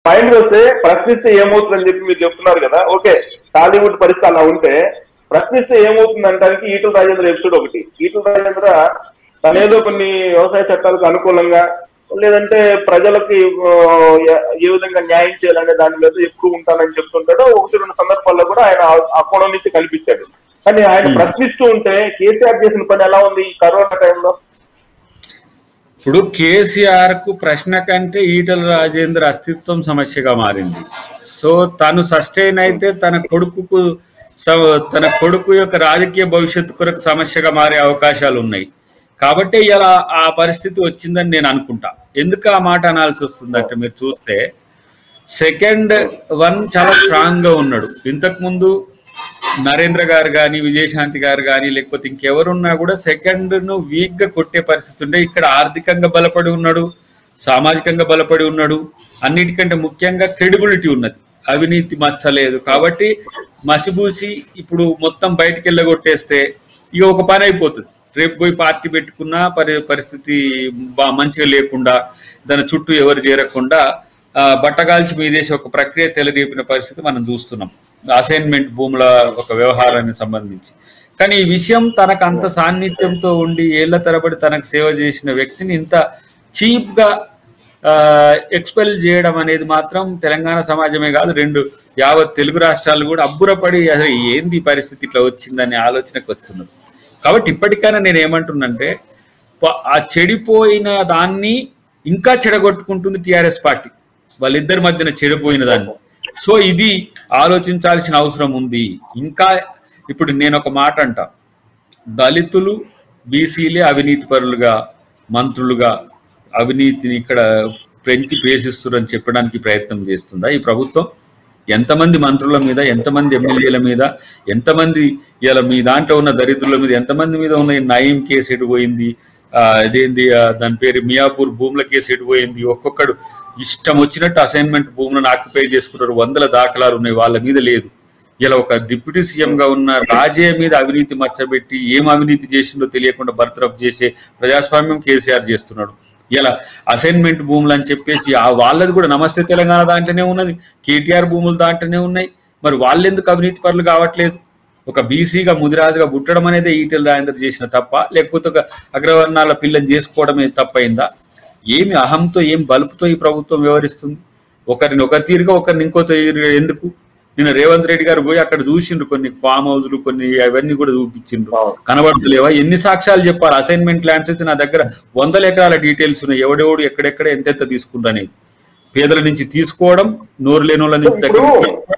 Point వస్తే ప్రశ్నిస్తే ఏమవుతుందని చెప్పి మీరు చెప్తున్నారు కదా ఓకే టాలీవుడ్ పరిస్థితి అలా ఉంటే ప్రశ్నిస్తే ఏమవుతుంది అనడానికి ఈటల రాజేంద్ర ఎపిసోడ్ ఒకటి ఈటల రాజేంద్ర తనేదో కొన్ని వ్యవసాయ చట్టాలకు అనుకూలంగా లేదంటే ప్రజలకి ఆ, ఏ- ఏ విధంగా న్యాయం చేయాలనే దాని మీద ఎక్కువ ఉంటానని చెప్తుంటాడు ఒకటి రెండు సందర్భాల్లో కూడా ఆయన ఆ- ఆ కోణం నుంచి కల్పించాడు కానీ ఆయన ప్రశ్నిస్తూ ఉంటే కేసీఆర్ చేసిన పని ఎలా ఉంది ఈ కరోనా టైంలో ఇప్పుడు కేసీఆర్ కు ప్రశ్న కంటే ఈటల రాజేంద్ర అస్తిత్వం సమస్యగా మారింది సో తను సస్టైన్ అయితే తన కొడుకుకు స- తన కొడుకు యొక్క రాజకీయ భవిష్యత్తు కొరకు సమస్యగా మారే అవకాశాలు ఉన్నాయి కాబట్టి ఇలా ఆ పరిస్థితి వచ్చిందని నేను అనుకుంటా ఎందుకు ఆ మాట అనాల్సి వస్తుందంటే మీరు చూస్తే సెకండ్ వన్ చాలా స్ట్రాంగ్ గా ఉన్నాడు ఇంతకు ముందు నరేంద్ర గారు కానీ విజయశాంతి గారు కానీ లేకపోతే ఇంకెవరున్నా కూడా సెకండ్ ను వీక్ గా కొట్టే పరిస్థితి ఉండే ఇక్కడ ఆర్థికంగా బలపడి ఉన్నాడు సామాజికంగా బలపడి ఉన్నాడు అన్నిటికంటే ముఖ్యంగా క్రెడిబిలిటీ ఉన్నది అవినీతి మచ్చలేదు కాబట్టి మసిబూసి ఇప్పుడు మొత్తం బయటికి వెళ్ళగొట్టేస్తే ఇక ఒక పని అయిపోతుంది రేపు పోయి పార్టీ పెట్టుకున్నా పరి పరిస్థితి బా మంచిగా లేకుండా దాని చుట్టూ ఎవరు చేరకుండా ఆ, బట్టగాల్చి మీదేసి ఒక ప్రక్రియ తెలరేపిన పరిస్థితి మనం చూస్తున్నాం అసైన్మెంట్ భూముల ఒక వ్యవహారానికి సంబంధించి కానీ ఈ విషయం తనకు అంత సాన్నిధ్యంతో ఉండి ఏళ్ల తరబడి తనకు సేవ చేసిన వ్యక్తిని ఇంత చీప్ గా ఎక్స్పెల్ చేయడం అనేది మాత్రం తెలంగాణ సమాజమే కాదు రెండు యావత్ తెలుగు రాష్ట్రాలు కూడా అబ్బురపడి అసలు ఏంది ఈ పరిస్థితి ఇట్లా వచ్చిందనే ఆలోచనకు వస్తున్నది కాబట్టి ఇప్పటికైనా నేను ఏమంటున్నంటే ప- ఆ చెడిపోయిన దాన్ని ఇంకా చెడగొట్టుకుంటుంది టిఆర్ఎస్ పార్టీ వాళ్ళిద్దరి మధ్యన చెడిపోయిన దాన్ని సో ఇది ఆలోచించాల్సిన అవసరం ఉంది ఇంకా ఇప్పుడు నేను ఒక మాట అంటా దళితులు బీసీలే అవినీతి పరులుగా మంత్రులుగా అవినీతిని ఇక్కడ పెంచి పేషిస్తున్నారని చెప్పడానికి ప్రయత్నం చేస్తుందా ఈ ప్రభుత్వం ఎంతమంది మంత్రుల మీద ఎంతమంది ఎమ్మెల్యేల మీద ఎంతమంది ఇలా మీ దాంట్లో ఉన్న దరిద్రుల మీద ఎంతమంది మీద ఉన్న ఈ నయీం కేసు ఎటు పోయింది ఆ, ఇదేంది ఆ, దాని పేరు మియాపూర్ భూముల కేసు ఎటు పోయింది ఒక్కొక్కడు ఇష్టం వచ్చినట్టు అసైన్మెంట్ భూములను ఆక్యుపై చేసుకున్నారు వందల దాఖలాలు ఉన్నాయి వాళ్ళ మీద లేదు ఇలా ఒక డిప్యూటీ సీఎం గా ఉన్న రాజే మీద అవినీతి మచ్చబెట్టి ఏం అవినీతి చేసిందో తెలియకుండా బర్తరఫ్ చేసే ప్రజాస్వామ్యం కేసీఆర్ చేస్తున్నాడు ఇలా అసైన్మెంట్ భూములు అని చెప్పేసి ఆ వాళ్ళది కూడా నమస్తే తెలంగాణ దాంట్లోనే ఉన్నది కేటీఆర్ భూములు దాంట్లోనే ఉన్నాయి మరి వాళ్ళు ఎందుకు అవినీతి పరులు కావట్లేదు ఒక బీసీగా ముదిరాజుగా పుట్టడం అనేది ఈటెల రాజేందర్ చేసిన తప్ప లేకపోతే ఒక అగ్రవర్ణాల పిల్లని చేసుకోవడమే తప్పైందా ఏమి అహంతో ఏం బలుపుతో ఈ ప్రభుత్వం వ్యవహరిస్తుంది ఒకరిని ఒక తీరుగా ఒకరిని ఇంకో తీరుగా ఎందుకు నిన్న రేవంత్ రెడ్డి గారు పోయి అక్కడ చూసిండ్రు కొన్ని ఫామ్ హౌస్లు కొన్ని అవన్నీ కూడా చూపించిండ్రు అవును. కనబడతలేవా ఎన్ని సాక్ష్యాలు చెప్పాలి అసైన్మెంట్ ల్యాండ్స్ అయితే నా దగ్గర వందల ఎకరాల డీటెయిల్స్ ఉన్నాయి ఎవడెవడు ఎక్కడెక్కడ ఎంతెంత తీసుకుంటా అనేది పేదల నుంచి తీసుకోవడం నోరు లేని వాళ్ళ నుంచి దగ్గర ఇప్పుడు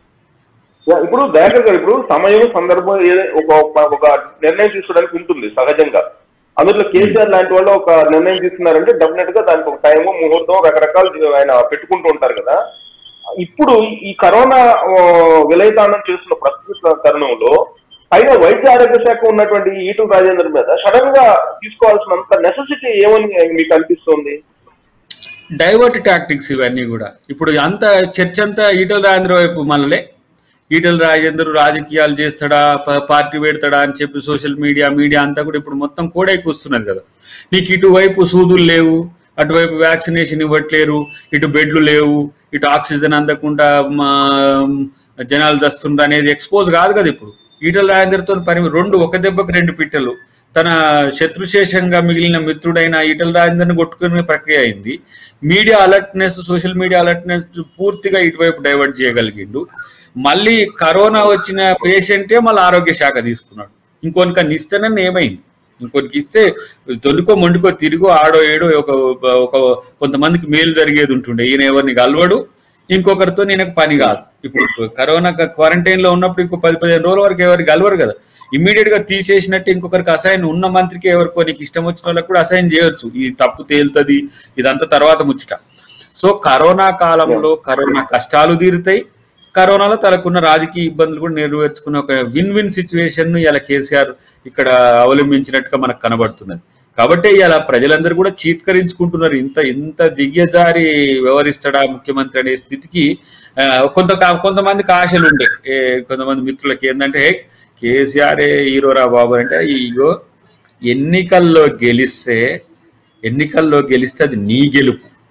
యా, ఇప్పుడు దయాకర్ గారు ఇప్పుడు సమయం సందర్భం ఏదో ఒక ఒక- ఒక నిర్ణయం తీసుకోవడానికి ఉంటుంది సహజంగా అందులో కేసీఆర్ లాంటి వాళ్ళు ఒక నిర్ణయం తీసుకున్నారంటే డెఫినెట్ గా దానికి ఒక టైము ముహూర్తం రకరకాలు ఆయన పెట్టుకుంటూ ఉంటారు కదా ఇప్పుడు ఈ కరోనా ఆ, విలయతాండం చేస్తున్న ప్రస్తుత తరుణంలో పైగా వైద్య ఆరోగ్య శాఖ ఉన్నటువంటి ఈటల రాజేందర్ మీద సడన్ గా తీసుకోవాల్సినంత నెసెసిటీ ఏమని మీకు అనిపిస్తుంది డైవర్ట్ టాక్టిక్స్ ఇవన్నీ కూడా ఇప్పుడు అంత చర్చ అంతా ఈటల రాజేంద్ర వైపు మళ్ళలే ఈటల రాజేంద్ర రాజకీయాలు చేస్తాడా ప- పార్టీ పెడతాడా అని చెప్పి సోషల్ మీడియా మీడియా అంతా కూడా ఇప్పుడు మొత్తం కోడై కూస్తున్నది కదా నీకు ఇటువైపు సూదులు లేవు అటువైపు వ్యాక్సినేషన్ ఇవ్వట్లేరు ఇటు బెడ్లు లేవు ఇటు ఆక్సిజన్ అందకుండా మా జనాలు దస్తుండ్రు అనేది ఎక్స్పోజ్ కాదు కదా ఇప్పుడు ఈటల రాజేందర్తో పని రెండు ఒక దెబ్బకి రెండు పిట్టలు తన శత్రుశేషంగా మిగిలిన మిత్రుడైన ఈటల రాజేందర్ని కొట్టుకునే ప్రక్రియ అయింది media alertness social media alertness పూర్తిగా ఇటువైపు డైవర్ట్ చేయగలిగిండు మళ్ళీ కరోనా వచ్చిన పేషెంటే మళ్ళీ ఆరోగ్య శాఖ తీసుకున్నాడు ఇంకొనికి ఇస్తేనని ఏమైంది ఇంకొనికి ఇస్తే తొలికో మొండికో తిరిగో ఆడో ఏడో ఒక ఒక కొంతమందికి మేలు జరిగేది ఉంటుండే ఈయన ఎవరిని కలవడు ఇంకొకరితో నేను పని కాదు ఇప్పుడు కరోనా క్వారంటైన్ లో ఉన్నప్పుడు ఇంకో పది పదిహేను రోజుల వరకు ఎవరికి కలవరు కదా ఇమ్మీడియట్ గా తీసేసినట్టు ఇంకొకరికి అసైన్ ఉన్న మంత్రికి ఎవరికో నీకు ఇష్టం వచ్చిన వాళ్ళకి కూడా అసైన్ చేయొచ్చు ఈ తప్పు తేలుతుంది ఇదంతా తర్వాత ముచ్చట సో కరోనా కాలంలో కరోనా కష్టాలు తీరుతాయి కరోనాలో తనకున్న రాజకీయ ఇబ్బందులు కూడా నెరవేర్చుకున్న ఒక విన్ విన్ సిచ్యువేషన్ ను ఇలా కేసీఆర్ ఇక్కడ అవలంబించినట్టుగా మనకు కనబడుతున్నది కాబట్టి ఇలా ప్రజలందరూ కూడా చీత్కరించుకుంటున్నారు ఇంత ఇంత దిగ్గజారి వ్యవహరిస్తాడా ముఖ్యమంత్రి అనే స్థితికి ఆ, కొంత కొంతమందికి ఆశలు ఉండే ఏ, కొంతమంది మిత్రులకి ఏంటంటే "హే, కేసీఆరే హీరోరా బాబు అంటే ఇగో ఎన్నికల్లో గెలిస్తే ఎన్నికల్లో గెలిస్తే అది నీ గెలుపు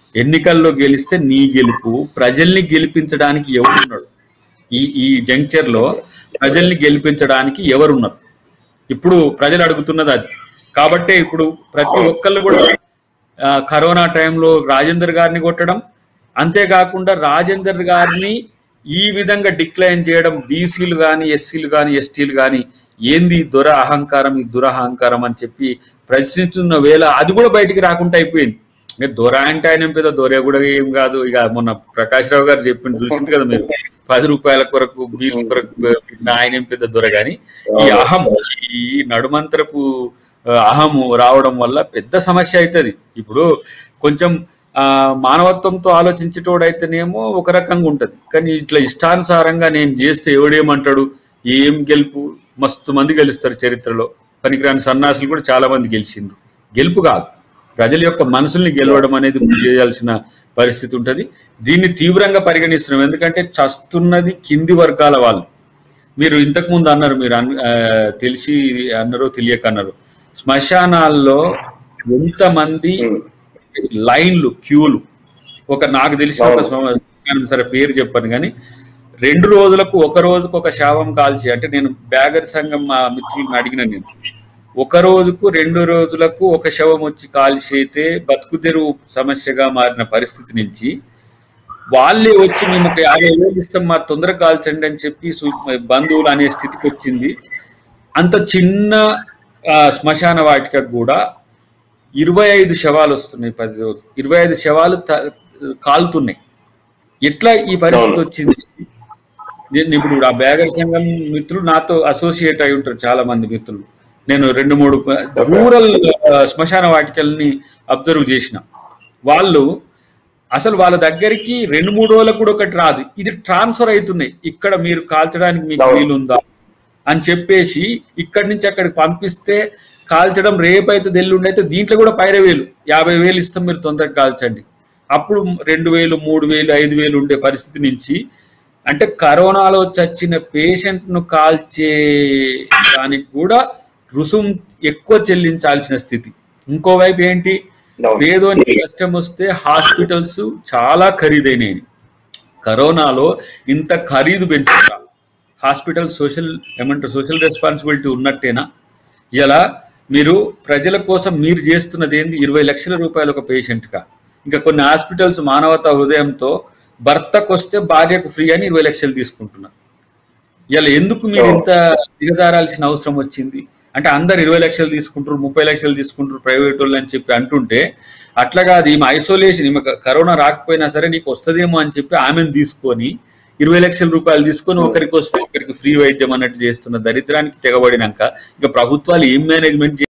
ఎన్నికల్లో గెలిస్తే నీ గెలుపు ప్రజల్ని గెలిపించడానికి ఎవరున్నాడు ఈ ఈ జంక్చర్ లో ప్రజల్ని గెలిపించడానికి ఎవరున్నారు ఇప్పుడు ప్రజలు అడుగుతున్నది అది కాబట్టే ఇప్పుడు ప్రతి ఒక్కళ్ళు కూడా ఆ, కరోనా టైంలో రాజేందర్ గారిని కొట్టడం అంతేకాకుండా రాజేందర్ గారిని ఈ విధంగా డిక్లైన్ చేయడం బీసీలు కానీ ఎస్సీలు కానీ ఎస్టీలు కానీ ఏంది ఈ దొర అహంకారం ఈ దురహంకారం అని చెప్పి ప్రశ్నిస్తున్న వేళ అది కూడా బయటికి రాకుండా అయిపోయింది ఇంకా దొర అంటే ఆయన ఏం పెద్ద దొర కూడా ఏం కాదు ఇక మొన్న ప్రకాష్ రావు గారు చెప్పింది చూసింది కదా మీరు పది రూపాయల కొరకు బీల్స్ కొరకు పెట్టిన ఆయన ఏం పెద్ద దొర కానీ ఈ అహం ఈ నడుమంతరపు ఆ, అహము రావడం వల్ల పెద్ద సమస్య అవుతుంది ఇప్పుడు కొంచెం ఆ మానవత్వంతో ఆలోచించేటోడైతేనేమో ఒక రకంగా ఉంటది కానీ ఇట్లా ఇష్టానుసారంగా నేను చేస్తే ఎవడేమంటాడు ఏం గెలుపు మస్తు మంది గెలుస్తారు చరిత్రలో పనికిరాని సన్నాసులు కూడా చాలా మంది గెలిచిండ్రు గెలుపు కాదు ప్రజల యొక్క మనసుల్ని గెలవడం అనేది చేయాల్సిన పరిస్థితి ఉంటది దీన్ని తీవ్రంగా పరిగణిస్తున్నాం ఎందుకంటే చస్తున్నది కింది వర్గాల వాళ్ళు మీరు ఇంతకు ముందు అన్నారు మీరు అన్- ఆ, తెలిసి అన్నారు తెలియక అన్నారు శ్మశానాల్లో ఎంతమంది లైన్లు క్యూలు ఒక నాకు తెలిసిన ఒక శ్మశానం సరే పేరు చెప్పాను కానీ రెండు రోజులకు ఒక రోజుకు ఒక శవం కాల్చి అంటే నేను బ్యాగర్ సంఘం మా మిత్రులను అడిగిన నేను ఒక రోజుకు రెండు రోజులకు ఒక శవం వచ్చి కాల్చి అయితే బతుకుదెరువు సమస్యగా మారిన పరిస్థితి నుంచి వాళ్ళే వచ్చి మేము ఒక యాభై వేలు ఇస్తాం మా తొందర కాల్చండి అని చెప్పి సు- బంధువులు అనే స్థితికి వచ్చింది అంత చిన్న ఆ, శ్మశాన వాటికకు కూడా ఇరవై ఐదు శవాలు వస్తున్నాయి పది రోజులు ఇరవై ఐదు శవాలు త- కాలుతున్నాయి ఎట్లా ఈ పరిస్థితి అవును. వచ్చింది నేను ఇప్పుడు ఆ బ్యాగర్ సంఘం మిత్రులు నాతో అసోసియేట్ అయి ఉంటారు చాలా మంది మిత్రులు నేను రెండు మూడు రూరల్ ఆ, శ్మశాన వాటికల్ని అబ్జర్వ్ చేసిన వాళ్ళు అసలు వాళ్ళ దగ్గరికి రెండు మూడు రోజులకు కూడా ఒకటి రాదు ఇది ట్రాన్స్ఫర్ అవుతున్నాయి ఇక్కడ మీరు కాల్చడానికి మీకు అవును. వీలుందా అని చెప్పేసి ఇక్కడి నుంచి అక్కడికి పంపిస్తే కాల్చడం రేపైతే ఎల్లుండి అయితే దీంట్లో కూడా పైర వేలు యాభై వేలు ఇస్తాం మీరు తొందరగా కాల్చండి అప్పుడు రెండు వేలు మూడు వేలు ఐదు వేలు ఉండే పరిస్థితి నుంచి అంటే కరోనాలో చచ్చిన పేషెంట్ ను కాల్చే దానికి కూడా రుసుం ఎక్కువ చెల్లించాల్సిన స్థితి ఇంకోవైపు ఏంటి అవును. పేదోనికి కష్టం వస్తే హాస్పిటల్స్ చాలా ఖరీదైనవి కరోనాలో ఇంత ఖరీదు పెంచుతా హాస్పిటల్ సోషల్ ఏమంటారు సోషల్ రెస్పాన్సిబిలిటీ ఉన్నట్టేనా ఇలా మీరు ప్రజల కోసం మీరు చేస్తున్నది ఏంది ఇరవై లక్షల రూపాయలు ఒక పేషెంట్గా ఇంకా కొన్ని హాస్పిటల్స్ మానవతా హృదయంతో భర్తకు వస్తే భార్యకు ఫ్రీ అని ఇరవై లక్షలు తీసుకుంటున్నారు ఇలా ఎందుకు మీరు ఇంత దిగజారాల్సిన అవసరం వచ్చింది అంటే అందరు ఇరవై లక్షలు తీసుకుంటారు ముప్పై లక్షలు తీసుకుంటారు ప్రైవేట్ వాళ్ళు అని చెప్పి అంటుంటే అట్లా కాదు ఈమె ఐసోలేషన్ ఈమె కరోనా రాకపోయినా సరే నీకు వస్తుందేమో అని చెప్పి ఆమెను తీసుకొని ఇరవై లక్షల రూపాయలు తీసుకొని ఒకరికి వస్తే ఒకరికి ఫ్రీ వైద్యం అన్నట్టు చేస్తున్న దరిద్రానికి తెగబడినాక ఇక ప్రభుత్వాలు ఏం మేనేజ్మెంట్